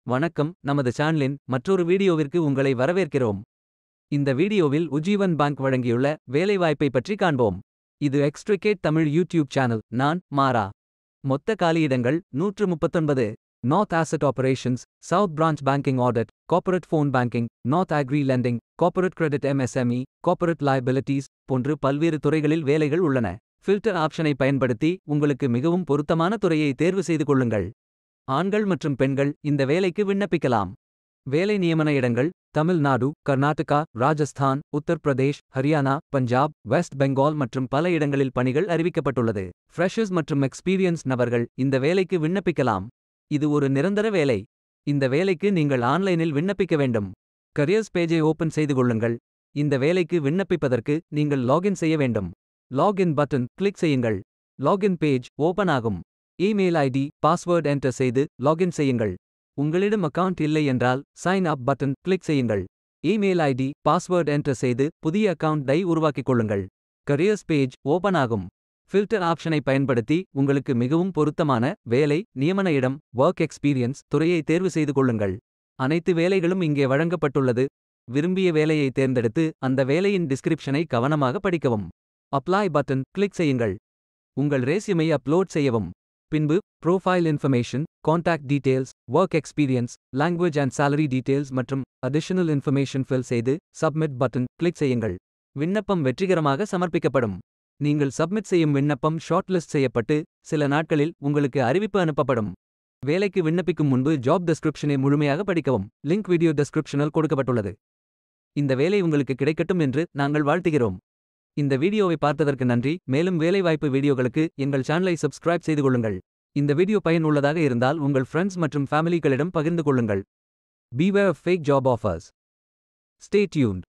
வணக்கம் நமது சேனலின் மற்றொரு வீடியோவிற்கு உங்களை வரவேற்கிறோம் இந்த வீடியோவில் உஜ்ஜீவன் பேங்க் வழங்கியுள்ள வேலைவாய்ப்பை பற்றி காண்போம் இது எக்ஸ்ட்ரிகேட் தமிழ் யூடியூப் சேனல் நான் மாரா மொத்த காலியிடங்கள் நூற்று முப்பத்தொன்பது north asset operations south branch banking audit corporate phone banking north agri lending corporate credit MSME corporate liabilities போன்று பல்வேறு துறைகளில் வேலைகள் உள்ளன ஃபில்டர் ஆப்ஷனை பயன்படுத்தி உங்களுக்கு மிகவும் பொருத்தமான துறையை தேர்வு செய்து கொள்ளுங்கள் ஆண்கள் மற்றும் பெண்கள் இந்த வேலைக்கு விண்ணப்பிக்கலாம் வேலை நியமன இடங்கள் தமிழ்நாடு கர்நாடகா ராஜஸ்தான் உத்தரப்பிரதேஷ் ஹரியானா பஞ்சாப் வெஸ்ட் பெங்கால் மற்றும் பல இடங்களில் பணிகள் அறிவிக்கப்பட்டுள்ளது ஃப்ரெஷர்ஸ் மற்றும் எக்ஸ்பீரியன்ஸ் நபர்கள் இந்த வேலைக்கு விண்ணப்பிக்கலாம் இது ஒரு நிரந்தர வேலை இந்த வேலைக்கு நீங்கள் ஆன்லைனில் விண்ணப்பிக்க வேண்டும் கரியர்ஸ் பேஜை ஓபன் செய்து கொள்ளுங்கள் இந்த வேலைக்கு விண்ணப்பிப்பதற்கு நீங்கள் லாகின் செய்ய வேண்டும் லாகின் பட்டன் கிளிக் செய்யுங்கள் லாகின் பேஜ் ஓபன் ஆகும் இமெயில் ஐடி பாஸ்வேர்ட் என்டர் செய்து லாகின் செய்யுங்கள் உங்களிடம் அக்கவுண்ட் இல்லை என்றால் சைன் அப் பட்டன் கிளிக் செய்யுங்கள் இமெயில் ஐடி பாஸ்வேர்ட் என்டர் செய்து புதிய அக்கவுண்டை உருவாக்கிக் கொள்ளுங்கள் கரியர்ஸ் பேஜ் ஓபன் ஆகும் ஃபில்டர் ஆப்ஷனை பயன்படுத்தி உங்களுக்கு மிகவும் பொருத்தமான வேலை நியமன இடம் ஒர்க் எக்ஸ்பீரியன்ஸ் துறையை தேர்வு செய்து கொள்ளுங்கள் அனைத்து வேலைகளும் இங்கே வழங்கப்பட்டுள்ளது விரும்பிய வேலையை தேர்ந்தெடுத்து அந்த வேலையின் டிஸ்கிரிப்ஷனை கவனமாக படிக்கவும் அப்ளை பட்டன் கிளிக் செய்யுங்கள் உங்கள் ரேசியுமை அப்லோட் செய்யவும் பின்பு profile information contact details work experience language and salary details மற்றும் அடிஷனல் இன்ஃபர்மேஷன் ஃபில் செய்து சப்மிட் பட்டன் கிளிக் செய்யுங்கள் விண்ணப்பம் வெற்றிகரமாக சமர்ப்பிக்கப்படும் நீங்கள் சப்மிட் செய்யும் விண்ணப்பம் ஷார்ட்லிஸ்ட் செய்யப்பட்டு சில நாட்களில் உங்களுக்கு அறிவிப்பு அனுப்பப்படும் வேலைக்கு விண்ணப்பிக்கும் முன்பு ஜாப் டெஸ்கிரிப்ஷனை முழுமையாக படிக்கவும் லிங்க் வீடியோ டெஸ்கிரிப்ஷனில் கொடுக்கப்பட்டுள்ளது இந்த வேலை உங்களுக்கு கிடைக்கட்டும் என்று நாங்கள் வாழ்த்துகிறோம் இந்த வீடியோவை பார்த்ததற்கு நன்றி மேலும் வேலைவாய்ப்பு வீடியோகளுக்கு எங்கள் சேனலை சப்ஸ்கிரைப் செய்து கொள்ளுங்கள் இந்த வீடியோ பயனுள்ளதாக இருந்தால் உங்கள் ஃப்ரெண்ட்ஸ் மற்றும் ஃபேமிலிகளிடம் பகிர்ந்து கொள்ளுங்கள் beware fake job offers stay tuned